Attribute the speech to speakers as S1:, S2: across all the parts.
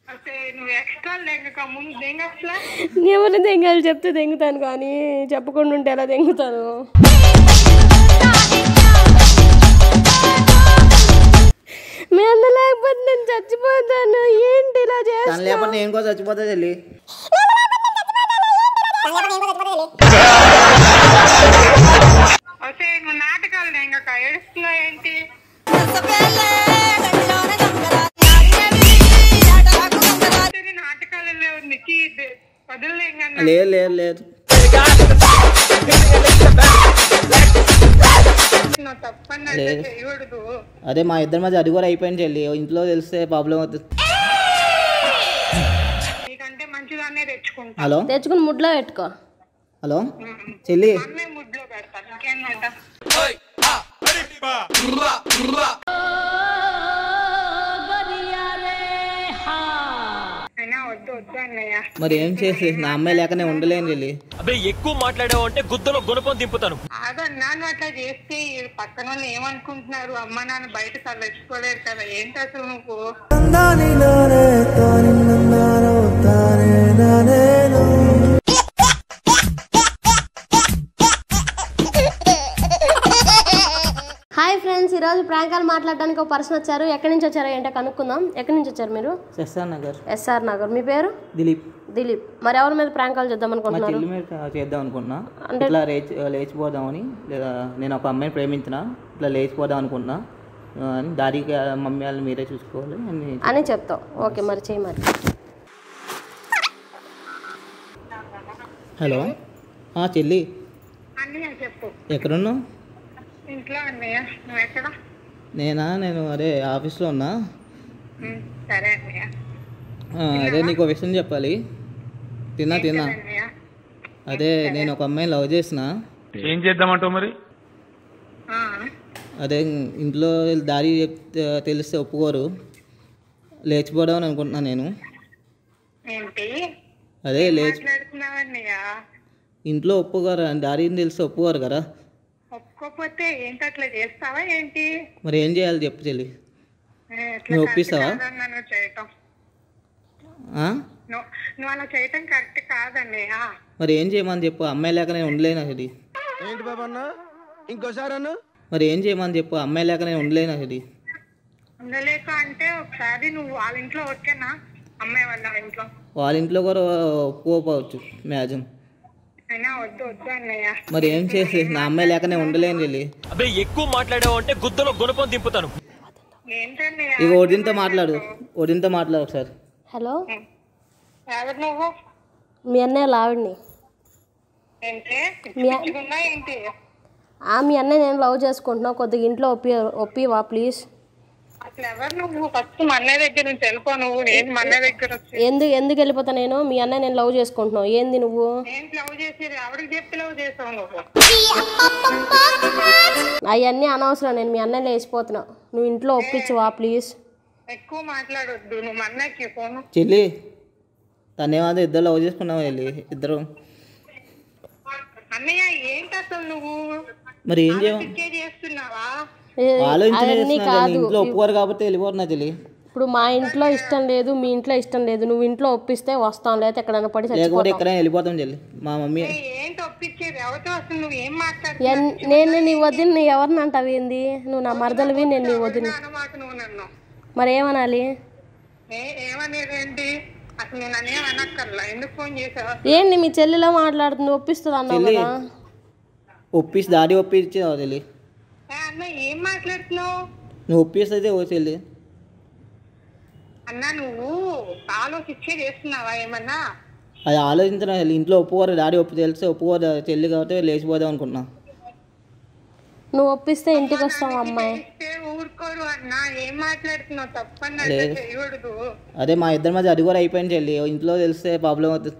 S1: అయితే నువ్వు ఎక్స్ట్రా లేక ముందు దేని అసలు
S2: ఎవరిని దెంగాలి చెప్తే దెంగుతాను కానీ చెప్పకుండా ఉంటే ఎలా దెంగుతాను మీ అన్న లేకపోతే నేను చచ్చిపోతాను ఏంటి ఇలా
S3: తను
S2: చేస్తా
S3: లేకపోతే నేను కూడా చచ్చిపోతా చెల్లి
S1: అయితే నువ్వు నాటకాలు లేక ఏడుస్తున్నావు ఏంటి అయితే నీ నాటకాలలో నీకు వదిలేంగన్నా
S3: లేదు లేదు లేదు
S1: నువ్వు తప్పని అంటే
S3: లేదు.
S1: చేయకూడదు
S3: అదే మా ఇద్దరి మధ్య అది కూడా అయిపోయింది చెల్లి ఇంట్లో తెలిస్తే ప్రాబ్లం అవుతుంది
S1: నీకంటే మంచిదాన్నే తెచ్చుకుంటా
S3: హలో
S2: తెచ్చుకుని ముడ్లో పెట్టుకో
S3: హలో చెల్లి
S1: అమ్మే ముడ్లో పెడతాను ఇంకేందంట అయినా వద్దు వద్దు అన్నయ్య
S3: మరి ఏం చేసి నా అమ్మాయి లేక నేను ఉండలేను చెల్లి
S4: అబే ఎక్కువ మాట్లాడావు అంటే గుద్దలో గుణపం దింపుతాను
S1: ఆగన్నా నువ్వు అట్లా చేస్తే ఈ పక్కన వాళ్ళు ఏమనుకుంటున్నారు అమ్మ నాన్న బయట తలెచ్చుకోలేరు కదా ఏంటి అసలు నువ్వు
S2: హాయ్ ఫ్రెండ్స్ ఈరోజు ప్రాంకాలు మాట్లాడడానికి ఒక పర్సన్ వచ్చారు ఎక్కడి నుంచి వచ్చారో ఏంటో కనుక్కుందాం ఎక్కడి నుంచి వచ్చారు మీరు
S3: చేస్తాను నగర్
S2: ఎస్ఆర్ నగర్ మీ పేరు
S3: దిలీప్
S2: దిలీప్ మరి ఎవరి మీద ప్రాంకాలు చేద్దాం
S3: మా
S2: అనుకుంటున్నారు
S3: చెల్లి మీద చేద్దాం అనుకుంటున్నా ఇట్లా లేచి లేచిపోదామని లేదా నేను ఒక అమ్మాయిని ప్రేమించిన ఇట్లా లేచిపోదాం అనుకుంటున్నా ఆ, అని దారికి ఆ మమ్మీ వాళ్ళని మీరే చూసుకోవాలి అని
S2: అని చెప్తావు ఓకే మరి చేయి మరి
S3: హలో ఆ, చెల్లి
S1: అన్నయ్య చెప్పు
S3: ఎక్కడున్నావు
S1: ఇంట్లో అన్నయ్య నువ్వు ఎక్కడ
S3: నేనా నేను అదే ఆఫీస్లో ఉన్నా
S1: ఉమ్, సరే అన్నయ్య
S3: ఆ, అదే నీకు ఒక విషయం చెప్పాలి తిన్నా తిన్నా
S1: అన్నయ్య
S3: అదే నేను ఒక అమ్మాయిని లవ్ చేసిన
S5: ఏం చేద్దామంటావు మరి
S1: ఆ,
S3: అదే ఇంట్లో దారి చెప్తే తెలిస్తే ఒప్పుకోరు లేచిపోదాం అని అనుకుంటున్నా నేను
S1: ఏంటి
S3: అదే లేచి
S1: మాట్లాడుతున్నావు అన్నయ్య
S3: ఇంట్లో ఒప్పుకోరు దారిని తెలిస్తే ఒప్పుకోరు కదా
S1: ఒప్పుకోకపోతే ఏంటి అట్లా చేస్తావా ఏంటి
S3: మరి ఏం చేయాలి చెప్పు చెల్లి
S1: ఏ, ఎట్లా
S3: నువ్వు
S1: కరెక్ట్
S3: ఒప్పిస్తావా?
S1: కాదన్నా నువ్వు చేయటం
S3: ఆ?
S1: నువ్వు నువ్వు అలా చేయటం కరెక్ట్ కాదన్నయ్య
S3: మరి ఏం చేయమని చెప్పు అమ్మాయి లేక నేను ఉండలేను అది
S6: ఏంటి బాబా అన్న ఇంకోసారి అన్న
S3: మరి ఏం చేయమని చెప్పు అమ్మాయి లేక నేను ఉండలేను అది
S1: ఉండలేక అంటే ఒకసారి నువ్వు వాళ్ళ ఇంట్లో ఓకేనా అమ్మాయి వాళ్ళ ఇంట్లో
S3: వాళ్ళ ఇంట్లో కూడా ఒప్పుకోకపోవచ్చు మ్యాక్సిమం
S1: అయినా వద్దు వద్దు అన్నయ్య
S3: మరి ఏం చేసి నా అమ్మాయి లేక నేను ఉండలేను చెల్లి
S4: అబే ఎక్కువ మాట్లాడావు అంటే గుద్దలో గుణపం దింపుతాను
S1: ఏంటన్నయ్య
S3: ఇక ఒడింతో మాట్లాడు ఒడింతో మాట్లాడు ఒకసారి
S2: హలో
S1: ఎవరు నువ్వు
S2: మీ అన్నయ్య లావిడ్ని
S1: ఏంటి
S2: మీ-
S1: పిచ్చిగున్నా ఏంటి
S2: ఆ మీ అన్నయ్య నేను లవ్ చేసుకుంటున్నావు కొద్దిగా ఇంట్లో ఒప్పి ఒప్పివా ప్లీజ్
S1: అసలు ఎవరు నువ్వు ఫస్ట్ మా అన్నయ్య దగ్గర నుంచి వెళ్ళిపో నువ్వు నేను మా అన్నయ్య దగ్గర వచ్చి
S2: ఎందుకు ఎందుకు వెళ్ళిపోతా నేను మీ అన్నయ్య నేను లవ్ చేసుకుంటున్నావు ఏంది నువ్వు
S1: ఏంటి లవ్ చేసేది ఎవరికి చెప్పి లవ్ చేసావు నువ్వు
S2: అవన్నీ అనవసరం నేను మీ అన్నయ్య లేచిపోతున్నా నువ్వు ఇంట్లో ఒప్పించువా ప్లీజ్
S1: ఎక్కువ మాట్లాడొద్దు నువ్వు మా అన్నయ్యకి ఫోను
S3: చెల్లి తనేమాదో ఇద్దరు లవ్ చేసుకున్నావు చెల్లి ఇద్దరు
S1: అన్నయ్య ఏంటి అసలు నువ్వు
S3: మరి ఏం చేయం
S1: పిచ్చే చేస్తున్నావా
S2: ఏ,
S3: ఆలోచన
S2: అవన్నీ
S3: చేస్తున్నా
S2: కాదు
S3: ఇంట్లో ఒప్పుకోరు కాబట్టి వెళ్ళిపోతున్నా చెల్లి
S2: ఇప్పుడు మా ఇంట్లో ఇష్టం లేదు మీ ఇంట్లో ఇష్టం లేదు నువ్వు ఇంట్లో ఒప్పిస్తే వస్తాం లేకపోతే ఎక్కడైనా పడి
S3: లేకపోతే
S2: చచ్చిపోతాం
S3: ఎక్కడైనా వెళ్ళిపోతాం చెల్లి మా మమ్మీ
S1: ఏ, ఏంటి ఒప్పించేది ఎవరితో అసలు నువ్వు ఏం మాట్లాడుతున్నావు
S2: ఎన్- నేను నీ వదిన నీ ఎవరిని అంటావు ఏంది నువ్వు నా మరదలివి నేను నీ వదిన
S1: అనమాట నువ్వు నన్ను
S2: మరి ఏమనాలి
S1: ఏ ఏమనేది ఏంటి అసలు నేను అనేం అనక్కర్లా ఎందుకు ఫోన్ చేసావా
S2: ఏంటి మీ చెల్లెలో మాట్లాడుతుంది ఒప్పిస్తుంది అన్నావు
S3: చెల్లి
S2: కదా
S3: ఒప్పిసి దాడి ఒప్పించావు చెల్లి
S1: ఏ అన్న ఏం మాట్లాడుతున్నావు
S3: నువ్వు ఒప్పిస్తే ఓ చెల్లి
S1: అన్న నువ్వు ఆలోచించే చేస్తున్నావా ఏమన్నా
S3: అది ఆలోచించిన చెల్లి ఇంట్లో ఒప్పుకోరు డాడీ ఒప్పు తెలిస్తే ఒప్పుకోరు చెల్లి కాబట్టి లేచిపోదాం అనుకుంటున్నా
S2: నువ్వు ఒప్పిస్తే ఇంటికి వస్తాం అమ్మాయి
S1: ఇస్తే ఊరుకోరు అన్న ఏం మాట్లాడుతున్నావు తప్పని అంటే
S3: లేదు.
S1: చేయకూడదు
S3: అదే మా ఇద్దరి మధ్య అది కూడా అయిపోయింది చెల్లి ఇంట్లో తెలిస్తే ప్రాబ్లం అవుతుంది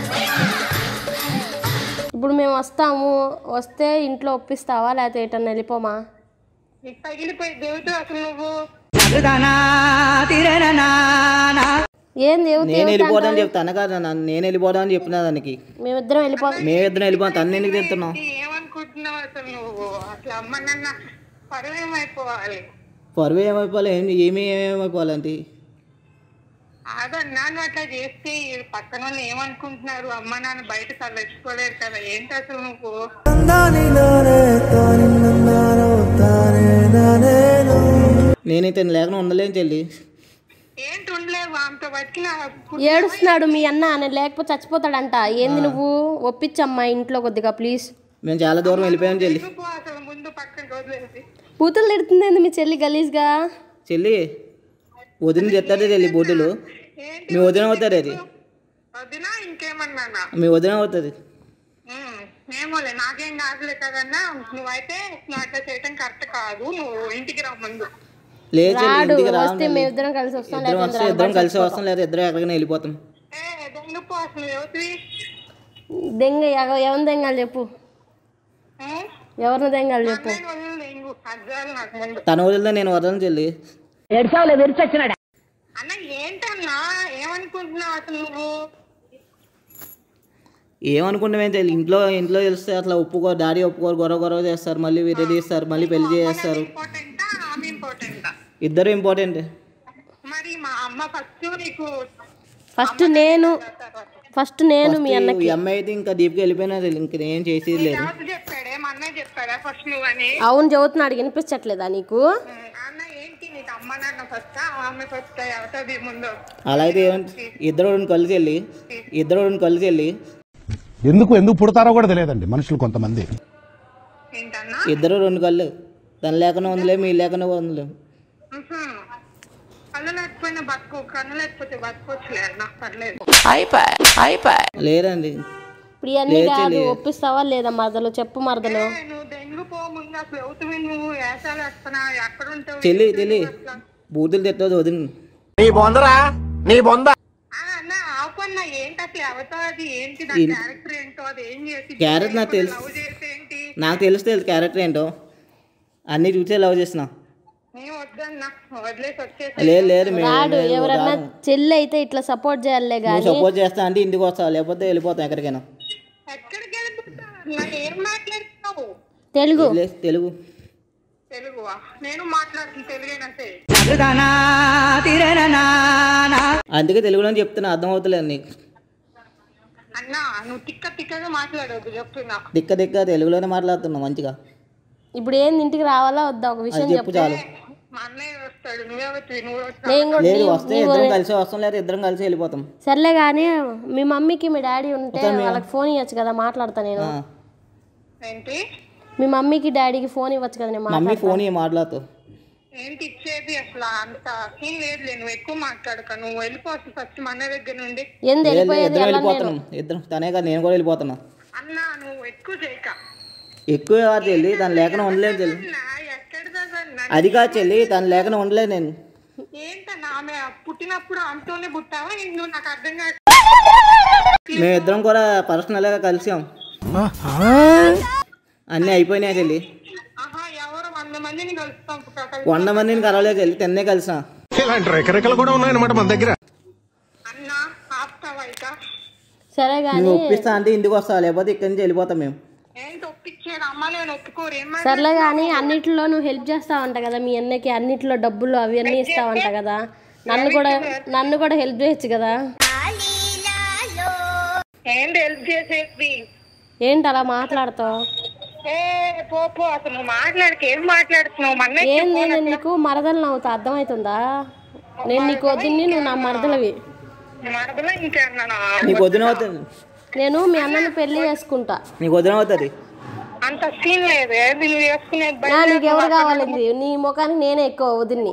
S2: ఇప్పుడు మేము వస్తాము వస్తే ఇంట్లో ఒప్పిస్తావా లేకపోతే ఎటన్నా వెళ్ళిపోమా
S1: నీకు పగిలిపోయి దేవుడు అసలు నువ్వు
S2: ఏం దేవుడు
S3: నేను వెళ్ళిపోదాం అని చెప్తాను కదా నన్ను నేను వెళ్ళిపోదాం అని చెప్పిన దానికి
S2: మేమిద్దరం వెళ్ళిపో
S3: మేమిద్దరం వెళ్ళిపోతాం తను ఎందుకు తింటున్నావు
S1: ఏమనుకుంటున్నావు అసలు నువ్వు అసలు అమ్మ నన్న పరువేమైపోవాలి
S3: పరువు ఏమైపోవాలి ఏమి ఏమి ఏమైపోవాలంటే
S1: అదన్నా నువ్వు అట్లా చేస్తే ఈ పక్కన వాళ్ళు ఏమనుకుంటున్నారు అమ్మ నాన్న బయట తలెచ్చుకోలేరు కదా ఏంటి అసలు నువ్వు
S3: నేనైతే లేకుండా ఉండలేను చెల్లి
S1: ఏంటి ఉండలేవు ఆమెతో బతికిన
S2: ఏడుస్తున్నాడు మీ అన్న నేను లేకపోతే చచ్చిపోతాడంట ఏంది నువ్వు ఒప్పించమ్మా ఇంట్లో కొద్దిగా ప్లీజ్
S3: మేము చాలా దూరం వెళ్ళిపోయాం చెల్లి
S1: ఎందుకు అసలు ముందు పక్కన వదిలేసి
S2: బూతులు తిడుతుంది ఏంది మీ చెల్లి గలీజ్గా
S3: చెల్లి వదిన చెప్తారే చెల్లి బూతులు
S1: ఏంటి
S3: మీ వదిన అవుతారు అది
S1: వదినా ఇంకేమన్నానా
S3: మీ వదిన అవుతుంది
S1: ఉమ్, ఏమోలే నాకేం కాదులే కదన్నా నువ్వైతే నువ్వు అట్లా చేయటం కరెక్ట్ కాదు నువ్వు ఇంటికి రా ముందు
S3: లేదు చెల్లి
S2: రాడు
S3: ఇంటికి రా
S2: వస్తే మేము ఇద్దరం కలిసి వస్తాం
S3: ఇద్దరం వస్తే ఇద్దరం కలిసి వస్తాం లేదా ఇద్దరం ఎక్కడికైనా వెళ్ళిపోతాం
S1: ఏ దొంగపో అసలు యువతివి
S2: దెంగ ఎవ- ఎవరిని దెంగాలి చెప్పు
S1: ఉమ్,
S2: ఎవరిని దెంగాలి చెప్పు
S1: నేను వదిలి దెంగు అజ్జాలు నాకు ముందు
S3: తన వదిలితే నేను వదలను చెల్లి
S1: అన్న ఏంటన్నా ఏమనుకుంటున్నావు అసలు నువ్వు
S3: ఏమనుకుంటామేం చెల్లి ఇంట్లో ఇంట్లో తెలిస్తే అట్లా ఒప్పుకో డాడీ ఒప్పుకోరు గొడవ గొడవ చేస్తారు మళ్ళీ వేరే తీస్తారు మళ్ళీ పెళ్లి చేస్తారు
S1: ఇంపార్టెంటా ఆమె ఇంపార్టెంటా
S3: ఇద్దరు ఇంపార్టెంట్
S1: మరి మా అమ్మ ఫస్ట్ నీకు
S2: ఫస్ట్ నేను ఫస్ట్ నేను మీ అన్న
S3: ఈ అమ్మాయి అయితే ఇంకా డీప్గా వెళ్ళిపోయినా చెల్లి ఇంక నేను చేసేది లేదు
S1: ఎవరు చెప్పాడే మా అన్నయ్య చెప్పాడా ఫస్ట్ నువ్వని
S2: అవును చదువుతున్నాడు వినిపించట్లేదా నీకు
S1: ఉమ్, అన్న ఏంటి నీకు అమ్మ నాన్న ఫస్ట్ ఆమె ఫస్ట్ అవుతుంది ముందు
S3: అలా అయితే ఏమంటే ఇద్దరు రెండు కలిసి వెళ్ళి ఇద్దరు రెండు కలిసి వెళ్ళి
S7: ఎందుకు ఎందుకు పుడతారో కూడా తెలియదండి మనుషులు కొంతమంది
S1: ఏంటన్నా
S3: ఇద్దరు రెండు కళ్ళు తను లేకుండా ఉందిలే మీ లేకుండా ఉందిలే
S1: ఉహు. కళ్ళు లేకపోయినా బతుకు కన్ను లేకపోతే బతుకోవచ్చులే అన్న పర్లేదు
S3: లేదండి
S2: ఇప్పుడు ఇవన్నీ కాదు ఒప్పిస్తావా లేదా మరదలు చెప్పు మరదలు
S1: ఏ, నువ్వు దెంగు పో ముందు అసలు అవుతుంది నువ్వు వేసాలు వేస్తున్నా ఎక్కడ ఉంటావు
S3: చెల్లి
S1: ఏంటి
S3: చెల్లి
S1: నువ్వు అసలు?
S3: బూతులు తిట్టదు వదిన
S6: నీ బొందరా నీ బొంద
S1: ఆ, అన్న ఆపన్న ఏంటి అసలు ఎవతో అది ఏంటి నా క్యారెక్టర్ ఏంటో అది ఏం చేసి
S3: క్యారెక్టర్ నాకు తెలుసు
S1: లవ్ చేసి ఏంటి
S3: నాకు తెలుసు తెలుసు క్యారెక్టర్ ఏంటో అన్నీ చూసే లవ్ చేసిన
S1: నేను వద్దన్నా వదిలేసి వచ్చేసి
S3: లేదు లేదు మేము
S2: రాడు ఎవరన్నా చెల్లి అయితే ఇట్లా సపోర్ట్ చేయాలే
S3: నువ్వు
S2: గాని
S3: సపోర్ట్ చేస్తా అంటే ఇంటికి వస్తావు లేకపోతే వెళ్ళిపోతాం ఎక్కడికైనా
S1: ఎక్కడికి వెళ్ళిపోతావు నన్ను ఏం మాట్లాడుతున్నావు
S2: తెలుగు
S3: లేదు తెలుగు
S1: తెలుగువా నేను మాట్లాడుతున్న తెలుగైనా సరే
S3: అందుకే తెలుగులో చెప్తున్నా అర్థం అవుతలేదు నీకు
S1: అన్న నువ్వు తిక్క తిక్కగా మాట్లాడొద్దు చెప్తున్నా
S3: దిక్క దిక్క తెలుగులోనే మాట్లాడుతున్నావు మంచిగా
S2: ఇప్పుడు ఏంది ఇంటికి రావాలా వద్దా ఒక విషయం
S3: అది చెప్పు చాలు
S1: మా అన్నయ్య వస్తాడు నువ్వే వచ్చి నువ్వు వస్తావు
S2: నేను కూడా
S3: లేదు
S2: నీ-
S3: వస్తే ఇద్దరం కలిసి వస్తాం లేదా ఇద్దరం కలిసి వెళ్ళిపోతాం
S2: సర్లే కానీ మీ మమ్మీకి మీ డాడీ ఉంటే వాళ్ళకి ఫోన్ ఇవ్వచ్చు కదా మాట్లాడతా నేను
S3: ఆ.
S1: ఏంటి
S2: మీ మమ్మీకి డాడీకి ఫోన్ ఇవ్వచ్చు కదా నేను
S3: మమ్మీ
S2: మాట్లాడతా
S3: ఫోన్ ఇయ్యి మాట్లాడుతావు
S1: ఏంటి ఇచ్చేది అసలు అంత సీన్ లేదులే నువ్వు ఎక్కువ మాట్లాడక నువ్వు వెళ్ళిపోవచ్చు ఫస్ట్ మన అన్నయ్య దగ్గర నుండి
S2: ఏంది
S3: లేదు,
S2: వెళ్ళిపోయేది
S3: ఇద్దరం
S2: వెళ్ళను నేను
S3: వెళ్ళిపోతున్నాం ఇద్దరం తనే కాదు నేను కూడా వెళ్ళిపోతున్నా
S1: అన్న నువ్వు ఎక్కువ చేయక
S3: ఎక్కువ కాదు చెల్లి తను లేకుండా ఉండలేదు చెల్లి
S1: అన్నా, ఎక్కడిదన్నా
S3: అది కాదు చెల్లి తను లేకుండా ఉండలేదు నేను
S1: ఏంటన్నా ఆమె పుట్టినప్పుడు ఆమెతోనే పుట్టావా నువ్వు నాకు అర్థం కాదు
S3: మేమిద్దరం కూడా పర్సనల్గా కలిసాం అన్నీ అయిపోయినాయి చెల్లి
S1: ఆహా ఎవరు వంద మందిని కలుస్తాం
S3: వంద మందిని కలవలేదు చెల్లి తెన్నే కలిసా
S6: ఇలాంటి రెకరెకలు కూడా ఉన్నాయన్నమాట మన దగ్గర
S1: అన్న ఆపుతావా ఇక
S2: సరే కానీ
S3: నువ్వు ఒప్పిస్తా అంటే ఇంటికి వస్తావు లేకపోతే ఇక్కడి నుంచి వెళ్ళిపోతాం మేము
S1: ఏంటి ఒప్పించేది అమ్మ నేను ఒప్పుకోరు ఏం
S2: సర్లే కానీ అన్నిట్లో నువ్వు హెల్ప్ చేస్తావంట కదా మీ అన్నకి అన్నిట్లో డబ్బులు అవి అన్నీ ఇస్తావంట కదా నన్ను కూడా నన్ను కూడా హెల్ప్ చేయొచ్చు కదా
S1: ఏంటి హెల్ప్ చేసేది
S2: ఏంటి అలా మాట్లాడతావు
S1: ఏ పో పో అసలు నువ్వు మాట్లాడక ఏం మాట్లాడుతున్నావు మన
S2: ఏంది నేను నీకు మరదలు నవ్వుతా అర్థమవుతుందా నేను నీకు వద్దుని నువ్వు నా మరదలవి
S1: మరదలో ఇంకేమన్నా
S3: నీకు వదిన అవుతుంది
S2: నేను మీ అన్నని పెళ్లి చేసుకుంటా
S3: నీకు వదిన అవుతుంది
S1: అంత సీన్ లేదు ఏది నువ్వు చేసుకునేది బయట
S2: నా నీకు ఎవరు కావాలండి నీ ముఖానికి నేనే ఎక్కువ వదిన్ని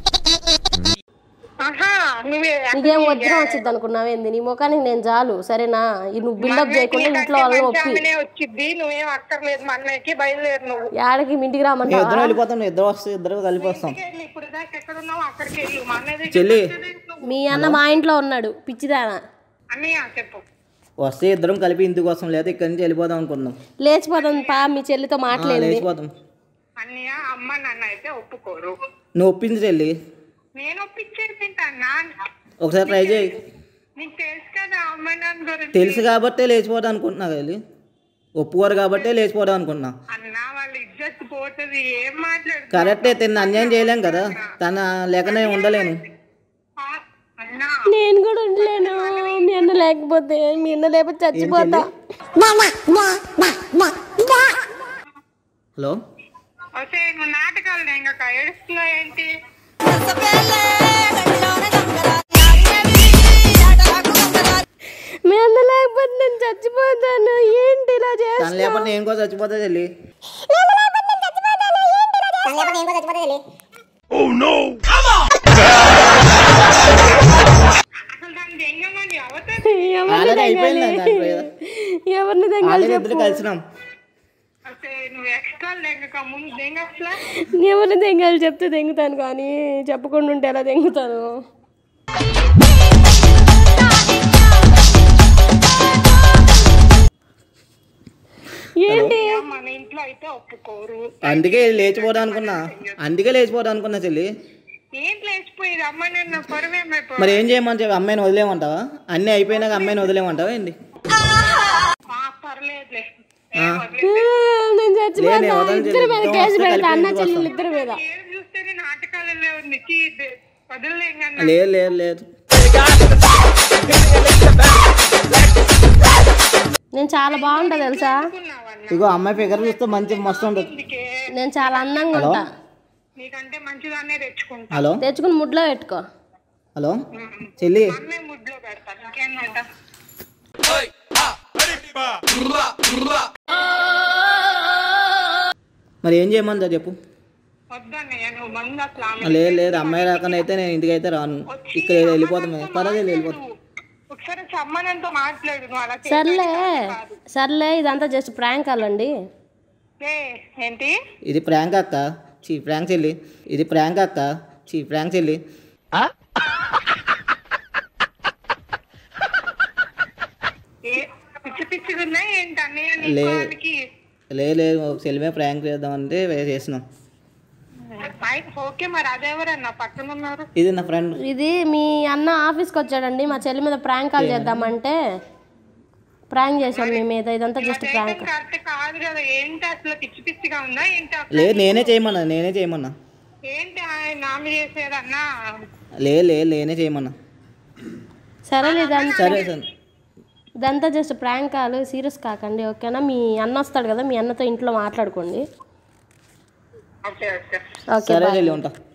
S1: ఆహా నువ్వే
S2: నీకేం వజ్రం వచ్చింది అనుకున్నావేంది నీ ముఖానికి నేను చాలు సరేనా ఈ నువ్వు బిల్డప్ చేయకుండా ఇంట్లో వాళ్ళని ఒప్పి
S1: ఆమెనే వచ్చింది నువ్వేం అక్కర్లేదు మా అన్నయ్యకి బయలుదేరు నువ్వు
S2: యాడకి మీ ఇంటికి
S3: మేము
S2: రామంటావా
S3: ఇద్దరం వెళ్ళిపోతాం నువ్వు ఇద్దరు వస్తే ఇద్దరు కలిపి వస్తాం
S1: ఇంటికి వెళ్ళు, ఇప్పుడు దాకా ఎక్కడ ఉన్నావు అక్కడికి వెళ్ళు మా అన్నయ్య దగ్గర
S3: చెల్లి
S2: మీ అన్న మా ఇంట్లో ఉన్నాడు పిచ్చిదానా
S1: అన్నయ్య చెప్పు
S3: వస్తే ఇద్దరం కలిపి ఇంటికి వస్తాం లేదా ఇక్కడి నుంచి వెళ్ళిపోదాం అనుకుంటున్నాం
S2: లేచిపోతాం పా మీ చెల్లితో
S3: ఆ,
S2: మాట్లాడింది
S3: లేచిపోతాం
S1: అన్నయ్య అమ్మ నాన్న అయితే ఒప్పుకోరు
S3: నువ్వు ఒప్పించి చెల్లి
S1: నేను ఒప్పించేది తింటానా
S3: ఒకసారి ట్రై చేయి
S1: నీకు తెలుసు కదా అమ్మ నాన్న గురించి
S3: తెలుసు కాబట్టే లేచిపోదాం అనుకుంటున్నా వెళ్ళి ఒప్పుకోరు కాబట్టే లేచిపోదాం అనుకుంటున్నా
S1: అన్న వాళ్ళ ఇజ్జత్ పోతుంది ఏం మాట్లాడుతున్నా
S3: కరెక్టే తిన్న అన్యాయం చేయలేం కదా తన లేకనే ఉండలేను
S1: అన్న
S2: నేను కూడా ఉండలేను మీ అన్న లేకపోతే మీ అన్న లేకపోతే చచ్చిపోతా
S3: హలో
S1: వస్తే నువ్వు నాటకాలు ఇంకా ఏడుస్తున్నావు ఏంటి
S2: మీ అన్న లేకపోతే నేను చచ్చిపోతాను ఏంటి ఇలా
S3: తను
S2: చేస్తా
S3: లేకపోతే నేను కూడా చచ్చిపోతా చెల్లి
S1: అసలు దాన్ని దెంగమని అవతల
S3: ఆల్రెడీ అయిపోయింది దాంట్లో ఏదో.
S2: ఎవరిని దగ్గర
S3: ఆల్రెడీ ఇద్దరు కలిసినాం
S1: వస్తే నువ్వు ఎక్స్ట్రా లేక ముందు దెంగ అసలు
S2: ఎవరిని దెంగాలి చెప్తే దెంగుతాను కానీ చెప్పకుండా ఉంటే ఎలా దెంగుతాను ఏంటి
S1: మన ఇంట్లో అయితే ఒప్పుకోరు
S3: అందుకే లేచిపోదాం అనుకున్నా అందుకే లేచిపోదాం అనుకున్నా చెల్లి
S1: ఏం లేచిపోయేది అమ్మ నిన్న పొరవేమైపో
S3: మరి ఏం చేయమని చెప్పి అమ్మాయిని వదిలేమంటావా అన్నీ అయిపోయినాక అమ్మాయిని వదిలేమంటావా ఏంటి
S1: పర్లేదులే
S3: ఆ.
S2: నేను
S3: లే,
S2: చచ్చిపోతా
S3: నేను వదలను
S2: ఇద్దరి మీద
S3: చెల్లి.
S2: కేసు
S3: ఇద్దరం
S2: పెడతా
S3: వస్తే
S2: అన్న
S3: కలిపి
S2: చెల్లెలు
S3: ఇంటికి
S2: ఇద్దరి మీద
S1: ఏం చూస్తేనే నాటకాలలో నిచ్చి వదిలేం కన్నా
S3: లేదు లేదు లేదు
S2: నేను చాలా బాగుంటా తెలుసా
S3: ఇగో అమ్మాయి ఫిగర్ చూస్తే మంచి మస్తు ఉంటుంది
S1: అందుకే
S2: నేను చాలా అందంగా ఉంటా
S1: నీకంటే మంచిదాన్నే తెచ్చుకుంటా
S3: హలో
S2: తెచ్చుకుని ముడ్లో పెట్టుకో
S3: హలో చెల్లి
S1: అమ్మే ముడ్లో పెడతాను ఇంకేందంట
S3: మరి ఏం చేయమందా చెప్పు
S1: వద్దన్నయ్య నువ్వు మంది అసలు ఆమె
S3: లేదు లేదు అమ్మాయి రాకుండా అయితే నేను ఇంటికి అయితే రాను ఇక్కడ వెళ్ళిపోతాం పర్వాలేదు వెళ్ళిపోతాం
S1: ఒకసారి సమ్మానంతో మాట్లాడు నువ్వు అలా చేస్తే
S2: సర్లే సర్లే ఇదంతా జస్ట్ ప్రాంక్ కాలండి
S1: ఏ, ఏంటి
S3: ఇది ప్రాంక్ అక్క చీ ప్రాంక్ చెల్లి ఇది ప్రాంక్ అక్క చీ ప్రాంక్ చెల్లి
S1: ఏ పిచ్చి పిచ్చిగా ఉన్నాయి ఏంటి అన్నయ్య నీ
S3: లే.
S1: కాలికి?
S3: లేదు లేదు ఒక చెల్లిమే ప్రాంక్ చేద్దామంటే చేసినాం
S1: ఆయ్, ఓకే మరి అదెవరన్నా పక్కన ఉన్నారు
S3: ఇది నా ఫ్రెండ్
S2: ఇది మీ అన్న ఆఫీస్కి వచ్చాడండి మా చెల్లి మీద ప్రాంక్ కాల్ చేద్దామంటే ప్రాంక్ చేసాం మీ మీద ఇదంతా జస్ట్ ప్రాంక్
S1: కరెక్ట్ కాదు కదా ఏంటి అసలు పిచ్చి పిచ్చిగా ఉందా ఏంటి అసలు?
S3: లేదు నేనే చేయమన్నా నేనే చేయమన్నా
S1: ఏంటి ఆయన నామి చేసేదన్నా
S3: లేదు లేదు నేనే చేయమన్నా
S2: సరేలే ఇదంతా
S3: సరే సరే
S2: ఇదంతా జస్ట్ ప్రాంక్ కాల్ సీరియస్ కాకండి ఓకేనా మీ అన్న వస్తాడు కదా మీ అన్నతో ఇంట్లో మాట్లాడుకోండి
S1: ఓకే ఓకే
S2: ఓకే
S3: సరే
S2: బాయ్
S3: చెల్లి ఉంటా